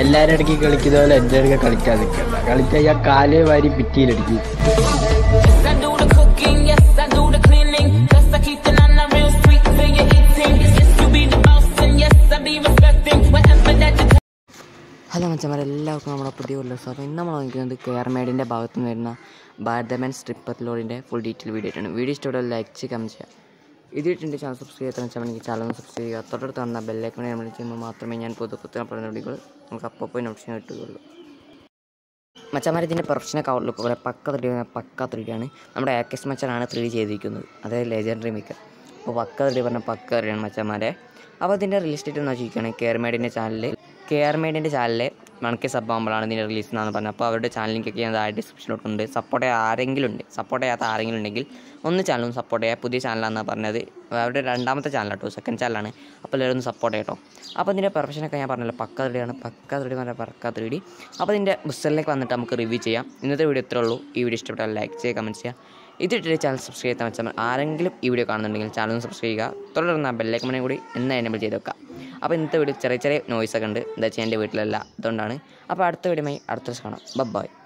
എല്ലാരും ഇടയ്ക്ക് കളിക്കുന്ന പോലെ എന്റെ ഇടയ്ക്ക് കളിക്കാൻ നിൽക്കണ്ട കളിക്കാൻ ഞാൻ കാലേ വാരി ഭിത്തിയിലടിക്കും Yes, I do the cooking, yes, I do the cleaning. Plus, I keep the nana real sweet for your eating. Yes, you be the boss, and yes, I be respecting whatever that you hello മച്ചന്മാരെ എല്ലാവർക്കും നമ്മുടെ പുതിയ ഉല്ലാസം അപ്പോൾ ഇന്ന് നമ്മൾ നോക്കുന്നത് കെയർമേഡിൻ്റെ ഭാഗത്ത് നിന്ന് വരുന്ന ഭാരതമൻ സ്ട്രിപ്പർ ലോഡിൻ്റെ ഫുൾ ഡീറ്റെയിൽ വീഡിയോ ആയിട്ടാണ് വീഡിയോ ഇഷ്ടപ്പെട്ട ലൈക്ക് ചെയ്യുക കമൻറ്റ് ചെയ്യുക ഇതിട്ടുണ്ട് ചാനൽ സബ്സ്ക്രൈബ് ചെയ്യാത്ത വെച്ചാൽ എനിക്ക് ചാനൽ ഒന്ന് സബ്സ്ക്രൈബ് ചെയ്യുക തൊട്ടടുത്ത് കാണുന്ന ബെല്ലൈക്കൺ നമ്മൾ ചെയ്യുമ്പോൾ മാത്രമേ ഞാൻ പുതു പുത്തന പറയുന്ന വീഡിയോകൾ നമുക്ക് അപ്പോൾ പോയി നോട്ടിഫിക്കേഷൻ കിട്ടുകയുള്ളൂ മച്ചന്മാർ ഇതിൻ്റെ പ്രൊഫഷണൽ ഔട്ട്ലുക്ക് പോലെ പക്ക ത്രീ പക്ക ത്രീ ആണ് നമ്മുടെ ആക്കസ് മച്ചനാണ് ത്രീ ചെയ്തിരിക്കുന്നത് അതായത് ലെജൻഡറി മിക്കർ അപ്പോൾ പക്ക ത്രീ പറഞ്ഞ പക്ക ത്രീ ആണ് മച്ചന്മാരെ അപ്പോൾ ഇതിൻ്റെ റിലീസ് ഡേറ്റ് എന്ന് വെച്ചിരിക്കുകയാണ് കെയർമേഡിൻ്റെ ചാനലിൽ കെയർമേഡിൻ്റെ ചാനലിൽ മണക്കെ സബ് ആകുമ്പോഴാണ് ഇതിൻ്റെ റിലീസ് എന്നാണ് പറഞ്ഞത് അപ്പോൾ അവരുടെ ചാനൽ ലിങ്കൊക്കെ ഞാൻ താഴെ ഡിസ്ക്രിപ്ഷനിലോട്ടുണ്ട് സപ്പോർട്ട് ചെയ്യാൻ ആരെങ്കിലും ഉണ്ട് സപ്പോർട്ട് ചെയ്യാത്ത ആരെങ്കിലും ഉണ്ടെങ്കിൽ ഒന്ന് ചാനലും സപ്പോർട്ട് ചെയ്യുക പുതിയ ചാനലാണെന്നാണ് പറഞ്ഞത് അവരുടെ രണ്ടാമത്തെ ചാനൽ കേട്ടോ സെക്കൻഡ് ചാനലാണ് അപ്പോൾ എല്ലാവരും ഒന്ന് സപ്പോർട്ട് ചെയ്യട്ടോ അപ്പോൾ ഇതിൻ്റെ പ്രൊഫഷനൊക്കെ ഞാൻ പറഞ്ഞല്ലോ പക്ക ത്രീഡിയാണ് പക്ക ത്രീഡി പറഞ്ഞാൽ പക്ക ത്രീഡി അപ്പോൾ ഇതിൻ്റെ ബുസ്റ്ററിലേക്ക് വന്നിട്ട് നമുക്ക് റിവ്യൂ ചെയ്യാം ഇന്നത്തെ വീഡിയോ ഇത്രേ ഉള്ളൂ ഈ വീഡിയോ ഇഷ്ടപ്പെട്ടാൽ ലൈക്ക് ചെയ്യുക കമൻറ്റ് ചെയ്യുക ഇതിട്ട് ചാനൽ സബ്സ്ക്രൈബ് ചെയ്യാൻ വെച്ചാൽ ആരെങ്കിലും ഈ വീഡിയോ കാണുന്നുണ്ടെങ്കിൽ ചാനൽ ഒന്ന് സബ്സ്ക്രൈബ് ചെയ്യുക തുടർന്ന് ആ ബെല്ലൈക്കമനെ കൂടി എന്ന് എനേബിൾ ചെയ്ത് വെക്കുക അപ്പോൾ ഇന്നത്തെ വീഡിയോ ചെറിയ ചെറിയ നോയ്സ് ഒക്കെ ഉണ്ട് എന്താ വെച്ചാൽ എൻ്റെ വീട്ടിലല്ല അതുകൊണ്ടാണ് അപ്പോൾ അടുത്ത വീഡിയോ അടുത്ത ദിവസം കാണാം ബൈ